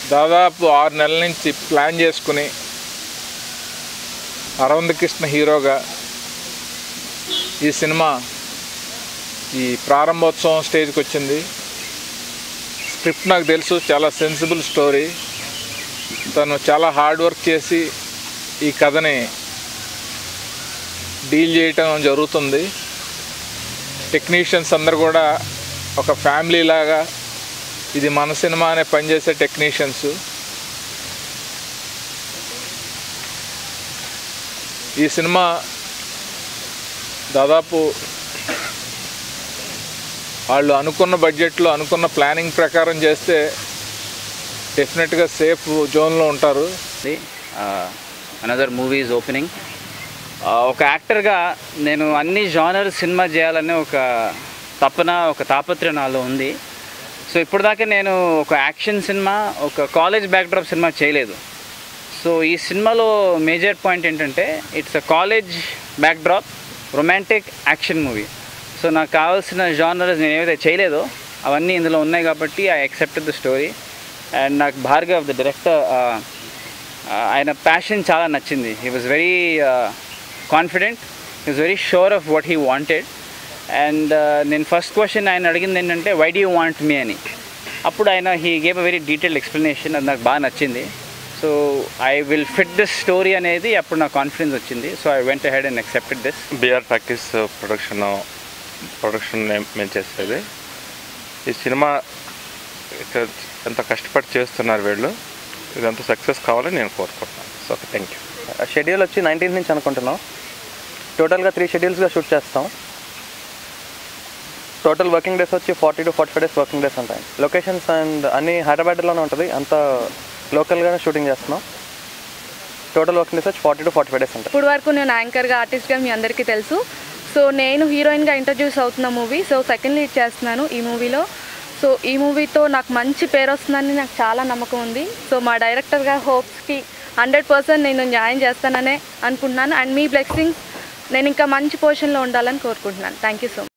దాదాపు ఆరు నెలల నుంచి ప్లాన్ చేసుకుని అరవింద్ కృష్ణ హీరోగా ఈ సినిమా ఈ ప్రారంభోత్సవం స్టేజ్కి వచ్చింది స్క్రిప్ట్ నాకు తెలుసు చాలా సెన్సిబుల్ స్టోరీ తను చాలా హార్డ్ వర్క్ చేసి ఈ కథని డీల్ చేయటం జరుగుతుంది టెక్నీషియన్స్ అందరు కూడా ఒక ఫ్యామిలీ లాగా ఇది మన సినిమా అనే పనిచేసే టెక్నీషియన్స్ ఈ సినిమా దాదాపు వాళ్ళు అనుకున్న బడ్జెట్లో అనుకున్న ప్లానింగ్ ప్రకారం చేస్తే డెఫినెట్గా సేఫ్ జోన్లో ఉంటారు అనదర్ మూవీ ఈజ్ ఓపెనింగ్ ఒక యాక్టర్గా నేను అన్ని జానర్ సినిమా చేయాలనే ఒక తపన ఒక తాపత్రయం నాలో ఉంది సో ఇప్పటిదాకా నేను ఒక యాక్షన్ సినిమా ఒక కాలేజ్ బ్యాక్డ్రాప్ సినిమా చేయలేదు సో ఈ సినిమాలో మేజర్ పాయింట్ ఏంటంటే it's a college backdrop romantic action movie so నాకు కావాల్సిన జానర్స్ నేను ఏవైతే చేయలేదో అవన్నీ ఇందులో ఉన్నాయి కాబట్టి I accepted the story and నాకు భార్గవ్ ద డైరెక్టర్ ఆయన ప్యాషన్ చాలా నచ్చింది he was very confident he was very sure of what he wanted and నేను ఫస్ట్ క్వశ్చన్ ఆయన అడిగింది ఏంటంటే వై డూ వాంట్ మీ అని అప్పుడు ఆయన he gave a very detailed explanation అది నాకు బాగా నచ్చింది so I will fit this story అనేది అప్పుడు నాకు కాన్ఫిడెన్స్ వచ్చింది so I went ahead and accepted this BR Talkies production production మేము చేసేది ఈ సినిమా ఇక్కడ ఎంత కష్టపడి చేస్తున్నారు వీళ్ళు ఇదంతా సక్సెస్ కావాలని నేను కోరుకుంటున్నాను సో థ్యాంక్ యూ షెడ్యూల్ వచ్చి నైన్టీన్త్ నుంచి అనుకుంటున్నాం టోటల్గా త్రీ షెడ్యూల్స్గా షూట్ చేస్తాం టోటల్ వర్కింగ్ డేస్ వచ్చి forty to forty five days working days ఉంటాయి లొకేషన్స్ అండ్ అన్ని హైదరాబాద్లోనే ఉంటుంది అంతా లోకల్గానే షూటింగ్ చేస్తున్నాం టోటల్ వర్కింగ్ డేస్ వచ్చి forty to forty five days ఉంటాయి ఇప్పుడు వరకు నేను యాంకర్గా ఆర్టిస్ట్గా మీ అందరికీ తెలుసు సో నేను హీరోయిన్గా ఇంట్రడ్యూస్ అవుతున్న మూవీ సో సెకండ్ లీడ్ చేస్తున్నాను ఈ మూవీలో సో ఈ మూవీతో నాకు మంచి పేరు వస్తుందని నాకు చాలా నమ్మకం ఉంది సో మా డైరెక్టర్గా హోప్స్కి హండ్రెడ్ పర్సెంట్ నేను న్యాయం చేస్తాననే అనుకుంటున్నాను అండ్ మీ బ్లెస్సింగ్స్ నేను ఇంకా మంచి పొజిషన్లో ఉండాలని కోరుకుంటున్నాను థ్యాంక్ యూ సో మచ్